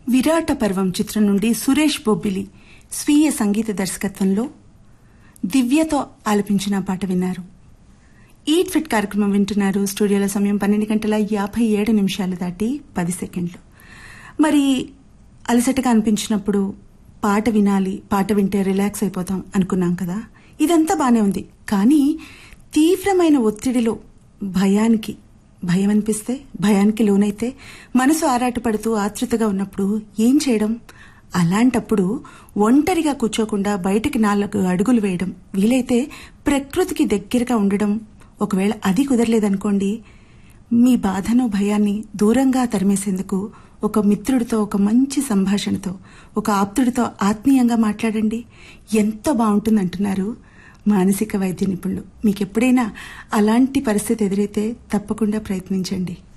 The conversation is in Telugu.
విరాట పర్వం చిత్రం నుండి సురేష్ బొబ్బిలి స్వీయ సంగీత దర్శకత్వంలో దివ్యతో ఆలపించిన పాట విన్నారు ఈట్ ఫిట్ కార్యక్రమం వింటున్నారు స్టూడియోలో సమయం పన్నెండు గంటల యాభై ఏడు నిమిషాలు దాటి పది సెకండ్లు మరి అలసటగా అనిపించినప్పుడు పాట వినాలి పాట వింటే రిలాక్స్ అయిపోతాం అనుకున్నాం కదా ఇదంతా బానే ఉంది కానీ తీవ్రమైన ఒత్తిడిలో భయానికి భయం అనిపిస్తే భయానికి లోనైతే మనసు ఆరాటపడుతూ ఆతృతగా ఉన్నప్పుడు ఏం చేయడం అలాంటప్పుడు ఒంటరిగా కూర్చోకుండా బయటికి నాలుగు అడుగులు వేయడం వీలైతే ప్రకృతికి దగ్గరగా ఉండడం ఒకవేళ అది కుదరలేదనుకోండి మీ బాధను భయాన్ని దూరంగా తరిమేసేందుకు ఒక మిత్రుడితో ఒక మంచి సంభాషణతో ఒక ఆప్తుడితో ఆత్మీయంగా మాట్లాడండి ఎంతో బాగుంటుంది అంటున్నారు మానసిక వైద్య నిపుణులు మీకు ఎప్పుడైనా అలాంటి పరిస్థితి ఎదురైతే తప్పకుండా ప్రయత్నించండి